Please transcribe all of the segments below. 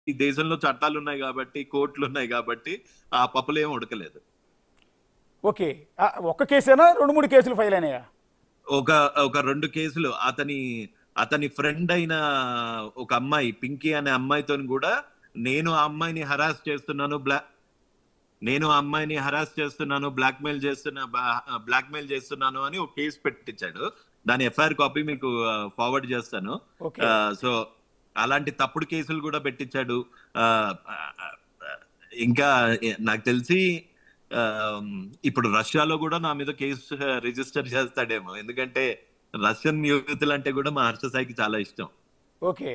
ఈ దేశంలో చట్టాలు ఉన్నాయి కాబట్టి కోర్టులు ఉన్నాయి కాబట్టి ఆ పప్పులు ఏం ఉడకలేదు ఓకే ఆ, ఒక్క కేసేనా రెండు మూడు కేసులు ఫైల్ అయినాయా ఒక ఒక రెండు కేసులు అతని అతని ఫ్రెండ్ అయిన ఒక అమ్మాయి పింకీ అనే అమ్మాయితో కూడా నేను ఆ అమ్మాయిని హరాస్ చేస్తున్నాను బ్లా నేను ఆ అమ్మాయిని హరాస్ చేస్తున్నాను బ్లాక్మెయిల్ చేస్తున్నా బ్లాక్మెయిల్ చేస్తున్నాను అని ఒక కేసు పెట్టించాడు దాని ఎఫ్ఐఆర్ కాపీ మీకు ఫార్వర్డ్ చేస్తాను ఓకే సో అలాంటి తప్పుడు కేసులు కూడా పెట్టించాడు ఆ, ఆ, ఆ, ఇంకా నాకు తెలిసి ఆ, ఇప్పుడు రష్యాలో కూడా నా మీద కేసు రిజిస్టర్ చేస్తాడేమో ఎందుకంటే రష్యన్ యువతులు అంటే కూడా మా హర్ష సాయికి చాలా ఇష్టం ఓకే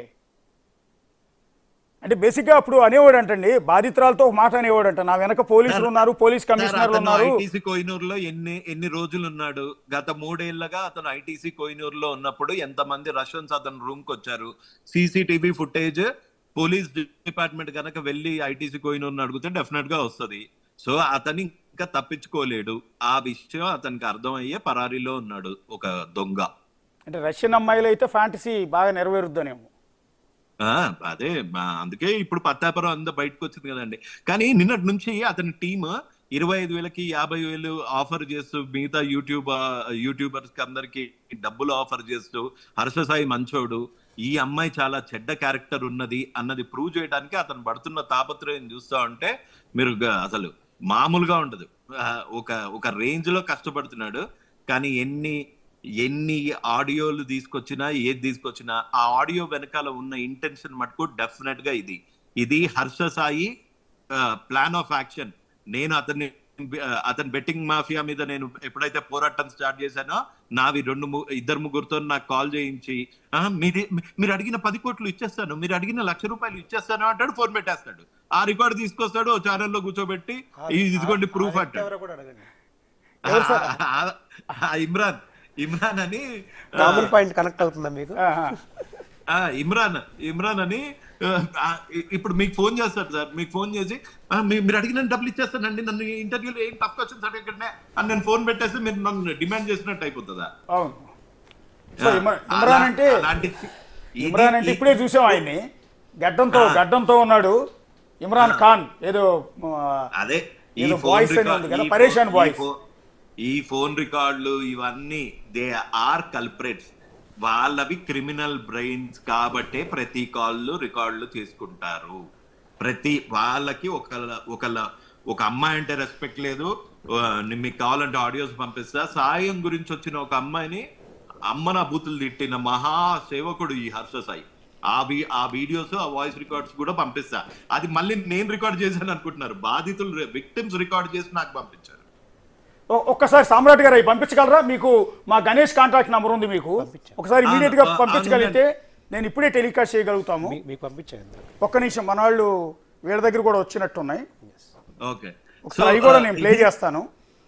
అంటే బేసిక్గా అప్పుడు అనేవాడు అంటండి బాధితురాలతో ఒక మాట అనేవాడు అంట నా వెనక పోలీసులు ఉన్నారు పోలీస్ కమిషనర్లు ఉన్నారు ఐటీసీ కోహినూర్ లో ఎన్ని ఎన్ని రోజులు ఉన్నాడు గత మూడేళ్లగా అతను ఐటీసీ కోహినూర్ లో ఉన్నప్పుడు ఎంత మంది రష్యన్స్ అతను రూమ్ కి వచ్చారు సీసీటీవీ ఫుటేజ్ పోలీస్ డిపార్ట్మెంట్ కనుక వెళ్ళి ఐటీసీ కోహినూర్ అడిగితే డెఫినెట్ గా వస్తది సో అతని ఇంకా తప్పించుకోలేడు ఆ విషయం అతనికి అర్థమయ్యే పరారీలో ఉన్నాడు ఒక దొంగ అంటే రష్యన్ అమ్మాయిలు అయితే ఫ్యాంటసీ బాగా నెరవేరుద్దనేమో ఆ అదే మా- అందుకే ఇప్పుడు పత్తాపురం అంతా బయటకు వచ్చింది కదండి కానీ నిన్నటి నుంచి అతని టీమ్ ఇరవై ఐదు వేలకి యాభై వేలు ఆఫర్ చేస్తూ మిగతా యూట్యూబ్ యూట్యూబర్స్ కి అందరికి డబ్బులు ఆఫర్ చేస్తూ హర్ష సాయి మంచోడు ఈ అమ్మాయి చాలా చెడ్డ క్యారెక్టర్ ఉన్నది అన్నది ప్రూవ్ చేయడానికి అతను పడుతున్న తాపత్రయం చూస్తా ఉంటే మీరు గ- అసలు మామూలుగా ఉండదు ఆ, ఒక ఒక రేంజ్ లో కష్టపడుతున్నాడు కానీ ఎన్ని ఎన్ని ఆడియోలు తీసుకొచ్చినా ఏది తీసుకొచ్చినా ఆ ఆడియో వెనకాల ఉన్న ఇంటెన్షన్ మటుకు డెఫినెట్ గా ఇది ఇది Harsha Sai plan of action నేను అతన్ని ఆ, అతని బెట్టింగ్ మాఫియా మీద నేను ఎప్పుడైతే పోరాటం స్టార్ట్ చేశానో నావి రెండు ము- ఇద్దరు ముగ్గురుతో నాకు కాల్ చేయించి "ఆ, మీది మీరు అడిగిన పది కోట్లు ఇచ్చేస్తాను మీరు అడిగిన లక్ష రూపాయలు ఇచ్చేస్తాను అంటాడు ఫోన్ పెట్టేస్తాడు ఆ రికార్డు తీసుకొస్తాడు ఓ ఛానల్లో కూర్చోబెట్టి "ఇది ఇదిగోండి ప్రూఫ్ అంటాడు ఎవరో కూడా అడగండి ఆ, ఆ, ఇమ్రాన్ ఇమ్రాన్ అని కామన్ పాయింట్ కనెక్ట్ అవుతుందా మీకు ఆహా. ఆ, ఇమ్రాన్ ఇమ్రాన్ అని ఆ, ఆ, ఇ- ఇప్పుడు మీకు ఫోన్ చేస్తాడు సార్ మీకు ఫోన్ చేసి "ఆ, మీ- మీరు అడిగిన డబ్బులు ఇచ్చేస్తానండి నన్ను ఇంటర్వ్యూలో ఏం టఫ్ క్వశ్చన్స్ అడగండి అని నేను ఫోన్ పెట్టేస్తే మీరు నన్ను డిమాండ్ చేసినట్టు అయిపోతుందా అవును సో ఇమ్రా- ఇమ్రాన్ అంటే అలాంటి ఇమ్రాన్ అంటే ఇప్పుడే చూసాం ఆయన్ని గడ్డంతో గడ్డంతో ఉన్నాడు ఇమ్రాన్ ఖాన్ ఏదో ఆ, అదే ఈ ఏదో ఫోన్ voice అని రికార్డ్- ఉంది కదా, ఈ పరేషాన్ ఫోన్- ఈ voice. ఫో- ఈ ఫోన్ రికార్డులు ఇవన్నీ దే ఆర్ కల్పరేట్స్ వాళ్ళవి క్రిమినల్ బ్రెయిన్స్ కాబట్టే ప్రతి కాళ్ళు రికార్డులు తీసుకుంటారు ప్రతి వాళ్ళకి ఒక ఒక ఒక అమ్మాయి అంటే రెస్పెక్ట్ లేదు ఆ, ని- మీకు కావాలంటే ఆడియోస్ పంపిస్తా సాయం గురించి వచ్చిన ఒక అమ్మాయిని అమ్మన బూతులు తిట్టిన మహా సేవకుడు ఈ హర్ష సాయి ఆ వీ ఆ వీడియోస్ ఆ వాయిస్ రికార్డ్స్ కూడా పంపిస్తా అది మళ్ళీ నేను రికార్డ్ చేశాను అనుకుంటున్నారు బాధితులు విక్టిమ్స్ రికార్డ్ చేసి నాకు పంపించారు ఒ- ఒక్కసారి సామ్రాట్ గారు అవి పంపించగలరా మీకు మా గణేష్ కాంటాక్ట్ నెంబర్ ఉంది మీకు ఒకసారి ఇమీడియట్ గా ఆ, ఆ, పంపించగలిగితే నేను ఇప్పుడే టెలికాస్ట్ చేయగలుగుతాము మీ- మీకు పంపించండి ఒక్క నిమిషం మన వాళ్ళు వీళ్ళ దగ్గర కూడా వచ్చినట్టున్నాయి ఓకే ఒకసారి అవి కూడా నేను ప్లే చేస్తాను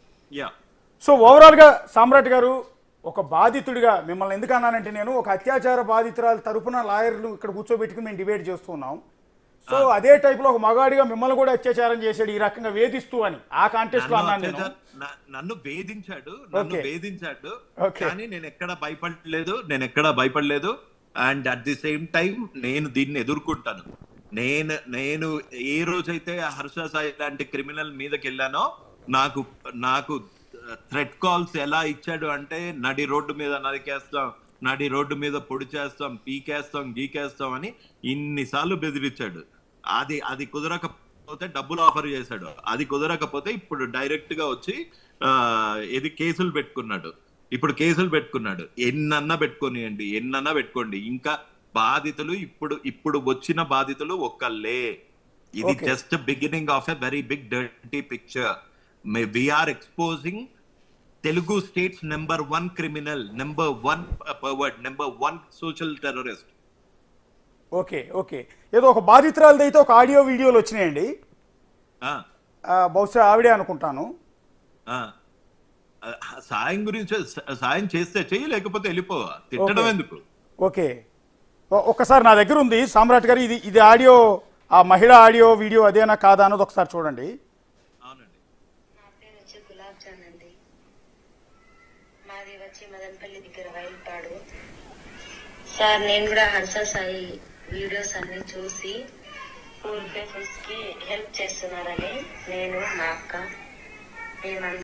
యా సో ఓవరాల్ గా సామ్రాట్ గారు ఒక బాధితుడిగా మిమ్మల్ని ఎందుకు అన్నానంటే నేను ఒక అత్యాచార బాధితురాలు తరపున లాయర్లు ఇక్కడ కూర్చోబెట్టుకుని మేము డిబేట్ చేస్తున్నాం సో అదే టైప్ లో ఒక మగాడిగా మిమ్మల్ని కూడా అత్యాచారం చేశాడు ఈ రకంగా వేధిస్తూ అని ఆ కాంటెస్ట్ లో నన్ను అన్నాను నేను అత్యాచారం- న- నన్ను వేధించాడు నన్ను Okay. వేధించాడు Okay. కానీ నేను ఎక్కడ భయపడలేదు నేను ఎక్కడ భయపడలేదు and at the same time నేను దీన్ని ఎదుర్కొంటాను నేను నేను ఏ రోజైతే హర్ష సాయి లాంటి క్రిమినల్ మీదకి వెళ్ళానో నాకు నాకు థ్రెట్ కాల్స్ ఎలా ఇచ్చాడు అంటే నడి రోడ్డు మీద నరికేస్తాం నడి రోడ్డు మీద పొడి చేస్తాం పీకేస్తాం గీకేస్తాం అని ఇన్నిసార్లు బెదిరించాడు అది అది కుదరకపోతే డబ్బులు ఆఫర్ చేశాడు అది కుదరకపోతే ఇప్పుడు డైరెక్ట్ గా వచ్చి ఆ, ఇది కేసులు పెట్టుకున్నాడు ఇప్పుడు కేసులు పెట్టుకున్నాడు ఎన్నన్నా పెట్టుకోనియండి ఎన్నన్నా పెట్టుకోండి ఇంకా బాధితులు ఇప్పుడు ఇప్పుడు వచ్చిన బాధితులు ఒక్కళ్ళే ఇది Okay. Just beginning of a very big dirty picture we are exposing Telugu states number one criminal number one pervert number one social terrorist okay okay ఏదో ఒక బాధితురాలది అయితే ఒక ఆడియో వీడియోలు వచ్చినాయండి ఆ, బహుశా ఆవిడే అనుకుంటాను సాయం గురించి స- సాయం చేస్తే చెయ్యి లేకపోతే వెళ్ళిపో తిట్టడం Okay. ఎందుకు ఓకే ఒ- ఒక్కసారి నా దగ్గర ఉంది సామ్రాట్ గారు ఇది ఇది ఆడియో ఆ మహిళ ఆడియో వీడియో అదేనా కాదా అన్నది ఒకసారి చూడండి అవునండి నా పేరు వచ్చి గులాబ్ జాన్ అండి మాది వచ్చి మదనపల్లి దగ్గర వైల్పాడు సార్ నేను కూడా హర్ష సాయి వీడియోస్ అన్ని చూసి పూర్ పీపుల్స్ కి హెల్ప్ చేస్తున్నారని నేను మా అక్క మేమందరం